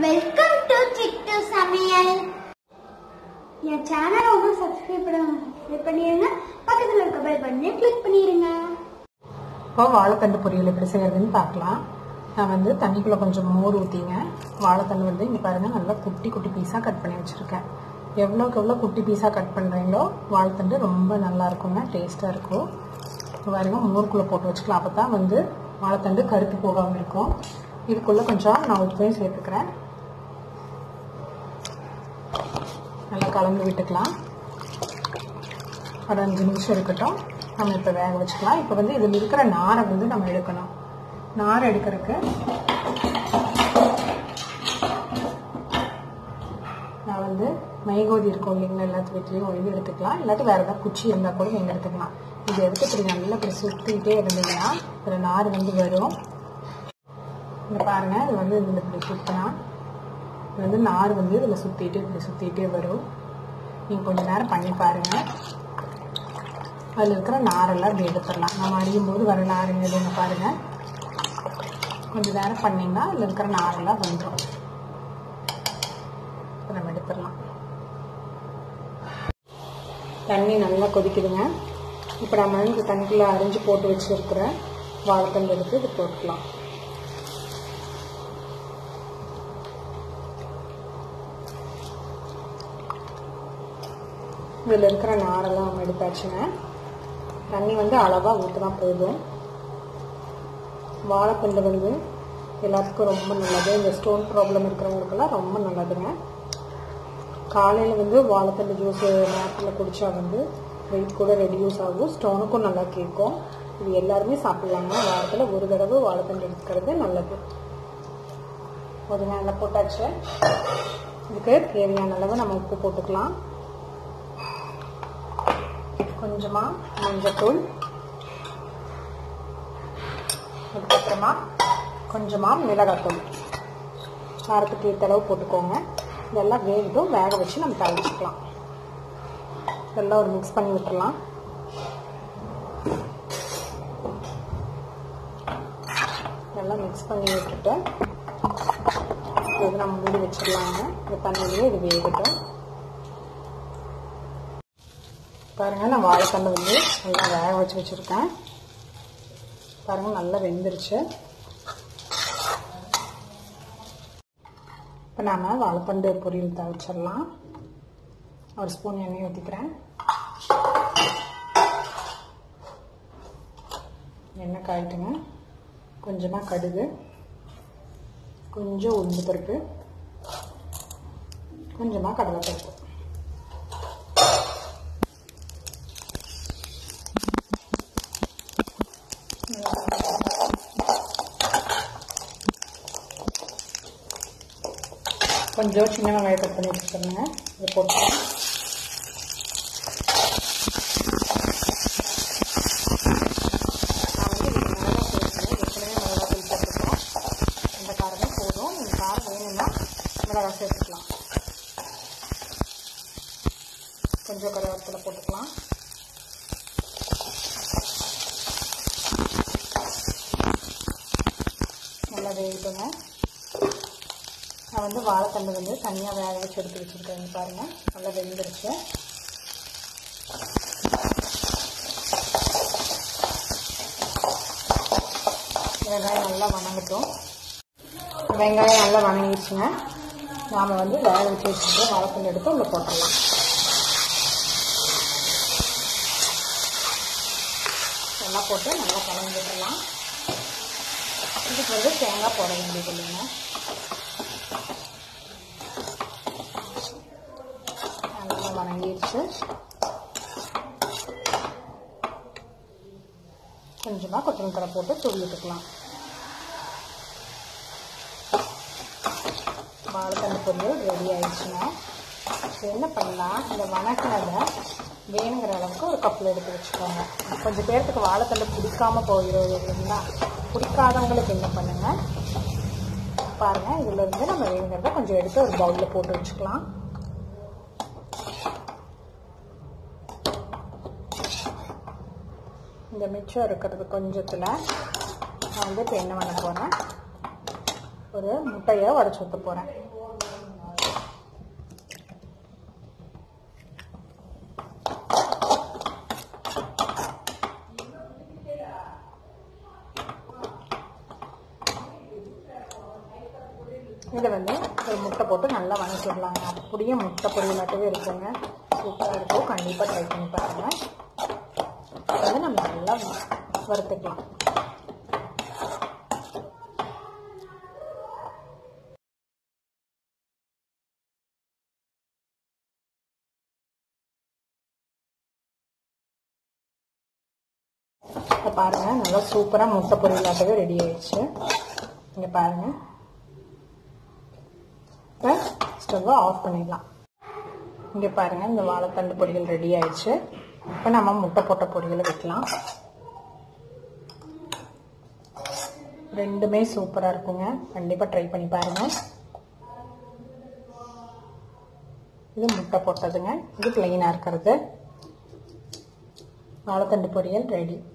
welcome to சிட்டு சமையல் என் சேனலை ஒன்றும் சப்ஸ்கிரைப் பண்ண சப்ஸ்கிரைப் பண்ணிடுங்க பக்கத்தில் இருக்க பெல் பட்டனை கிளிக் பண்ணிடுங்க இப்போ வாழைத்தண்டு பொரியல் எப்படி செய்யறதுன்னு பார்க்கலாம் நான் வந்து தண்ணிக்குள்ளே கொஞ்சம் மோர் ஊற்றிங்க வாழைத்தண்டு வந்து இங்கே பாருங்கள் நல்லா குட்டி குட்டி பீஸாக கட் பண்ணி வச்சுருக்கேன் எவ்வளோக்கு எவ்வளோ குட்டி பீஸாக கட் பண்ணுறீங்களோ வாழைத்தண்டு ரொம்ப நல்லா இருக்குங்க டேஸ்ட்டாக இருக்கும் இப்போ பாருங்க மோருக்குள்ளே போட்டு வச்சுக்கலாம் அப்போ தான் வந்து வாழைத்தண்டு கருத்து போகாமல் இருக்கும் இதுக்குள்ளே கொஞ்சம் நான் உப்பையும் சேர்த்துக்கிறேன் நல்லா கலந்து விட்டுக்கலாம் ஒரு அஞ்சு நிமிஷம் இருக்கட்டும் நம்ம இப்போ வேக வச்சுக்கலாம் இப்போ வந்து இதில் இருக்கிற நாரை வந்து நம்ம எடுக்கணும் நார் எடுக்கிறதுக்கு நான் வந்து மைகோதி இருக்கும் இல்லைங்களா எல்லாத்து வீட்லேயும் ஒரு இது எடுத்துக்கலாம் இல்லாட்டி வேறு ஏதாவது குச்சி இருந்தால் கூட நீங்கள் எடுத்துக்கலாம் இது எடுத்து இப்படி நல்லா இப்படி சுற்றிக்கிட்டே இருந்தீங்கன்னா இதில் நார் வந்து வரும் இங்கே பாருங்கள் இது வந்து இந்த இப்படி சுற்றினா இது வந்து நார் வந்து இதில் சுற்றிட்டு இப்படி சுற்றிட்டே வரும் நீங்கள் கொஞ்ச நேரம் பண்ணி பாருங்கள் அதில் இருக்கிற நாரெல்லாம் இப்படி எடுத்துடலாம் நம்ம அறியும் போது வர நாருங்க இதுங்க பாருங்கள் கொஞ்சம் நேரம் பண்ணிங்கன்னா அதில் இருக்கிற நாரெல்லாம் வந்துடும் இப்போ நம்ம எடுத்துடலாம் தண்ணி நல்லா கொதிக்குதுங்க இப்போ நம்ம இந்த தண்ணிக்குள்ளே அரிஞ்சு போட்டு வச்சுருக்கிற வாழைத்தண்டு எடுத்து இது போட்டுக்கலாம் இதில் இருக்கிற நாரெல்லாம் நம்ம எடுத்தாச்சுங்க தண்ணி வந்து அளவாக ஊற்றினா போதும் வாழைத்தண்டு வந்து எல்லாத்துக்கும் ரொம்ப நல்லது இந்த ஸ்டோன் ப்ராப்ளம் இருக்கிறவங்களுக்கெல்லாம் ரொம்ப நல்லதுங்க காலையில் வந்து வாழைத்தண்டு ஜூஸ் நேரத்தில் குடித்தா வந்து வெயிட் கூட ரெடியூஸ் ஆகும் ஸ்டோனுக்கும் நல்லா கேட்கும் இது எல்லாருமே சாப்பிட்லாங்க வாரத்தில் ஒரு தடவை வாழைத்தண்டு எடுத்துக்கிறது நல்லது போதுங்க நல்லா போட்டாச்சு இதுக்கு தேவையான அளவு நம்ம உப்பு போட்டுக்கலாம் கொஞ்சமாக மஞ்சத்தூள் அதுக்கப்புறமா கொஞ்சமாக மிளகாத்தூள் காரத்துக்கு ஏற்ற அளவு போட்டுக்கோங்க இதெல்லாம் வேகட்டும் வேக வச்சு நம்ம தளிச்சுக்கலாம் இதெல்லாம் ஒரு மிக்ஸ் பண்ணி விட்டுடலாம் இதெல்லாம் மிக்ஸ் பண்ணி விட்டுட்டு இது நம்ம மூடி வச்சிடலாங்க இந்த தண்ணியிலேயே இது வேகட்டும் பாருங்க நான் வாழைத்தண்டு வந்து நல்லா வேக வச்சு வச்சுருக்கேன் பாருங்க நல்லா வெந்துருச்சு இப்போ நாம் வாழைத்தண்டு பொரியல் தவிச்சிடலாம் ஒரு ஸ்பூன் எண்ணெய் ஊற்றிக்கிறேன் எண்ணெய் காயிட்டுங்க கொஞ்சமாக கடுகு கொஞ்சம் உளுந்து பருப்பு கொஞ்சமாக கடலைப்பருப்பு கொஞ்சம் சின்ன வெங்காயம் கட் பண்ணி வச்சுக்கோங்க இதை போட்டுக்கலாம் நான் வந்து இதுக்கு மிளகா சேர்க்கணும் ஏற்கனவே மிளகாத்தூள் போட்டுருக்கோம் இந்த காரமே போதும் இந்த காரம் வேணும்னா மிளகாய் சேர்த்துக்கலாம் கொஞ்சம் கருவேப்பிலை போட்டுக்கலாம் நல்லா வேகட்டுங்க நான் வந்து வாழைத்தண்டு வந்து தனியாக வேக வச்சு எடுத்து வச்சுருக்கேன் பாருங்கள் நல்லா வெந்துருச்சு வெங்காயம் நல்லா வணங்கட்டும் வெங்காயம் நல்லா வணங்கிடுச்சுங்க நாம் வந்து வேக வச்சு வச்சுட்டு வாழைத்தண்டு எடுத்து உள்ள போட்டுடலாம் எல்லாம் போட்டு நல்லா கலந்து விட்டுடலாம் இதுக்கு வந்து தேங்காய் போட வேண்டியது இல்லைங்க நல்லா வணங்கிடுச்சு கொஞ்சமாக கொத்தமல்லி தலை போட்டு தூவி விட்டுக்கலாம் வாழைத்தண்டு பொரியல் ரெடி ஆயிடுச்சுங்க இப்போ என்ன பண்ணலாம் இந்த வணக்கினதை வேணுங்கிற அளவுக்கு ஒரு கப்பில் எடுத்து வச்சுக்கோங்க கொஞ்சம் பேர்த்துக்கு வாழைத்தண்டு பிடிக்காம போயிடும் இல்லைங்களா பிடிக்காதவங்களுக்கு என்ன பண்ணுங்க பாருங்கள் இதில் இருந்து நம்ம வேணுங்கிறத கொஞ்சம் எடுத்து ஒரு பவுலில் போட்டு வச்சுக்கலாம் இந்த மிச்சம் இருக்கிறது கொஞ்சத்தில் நான் வந்து இப்போ என்ன பண்ண போகிறேன் ஒரு முட்டையை உடச்சி ஊற்ற போகிறேன் இதை வந்து ஒரு முட்டை போட்டு நல்லா வதக்கிடலாங்க அப்படியே முட்டை பொரியலாட்டவே இருக்குங்க சூப்பராக இருக்கும் கண்டிப்பாக ட்ரை பண்ணி பாருங்கள் அதை நம்ம நல்லா வறுத்துக்கலாம் இப்போ பாருங்கள் நல்லா சூப்பராக முட்டை பொரியலாட்டவே ரெடி ஆயிடுச்சு இங்கே பாருங்கள் இப்போ ஸ்டவ்வை ஆஃப் பண்ணிடலாம் இங்கே பாருங்கள் இந்த வாழைத்தண்டு பொரியல் ரெடி ஆயிடுச்சு இப்போ நம்ம முட்டை போட்ட பொரியலை வைக்கலாம் ரெண்டுமே சூப்பராக இருக்குங்க கண்டிப்பாக ட்ரை பண்ணி பாருங்கள் இது முட்டை போட்டதுங்க இது பிளெயினாக இருக்கிறது வாழைத்தண்டு பொரியல் ரெடி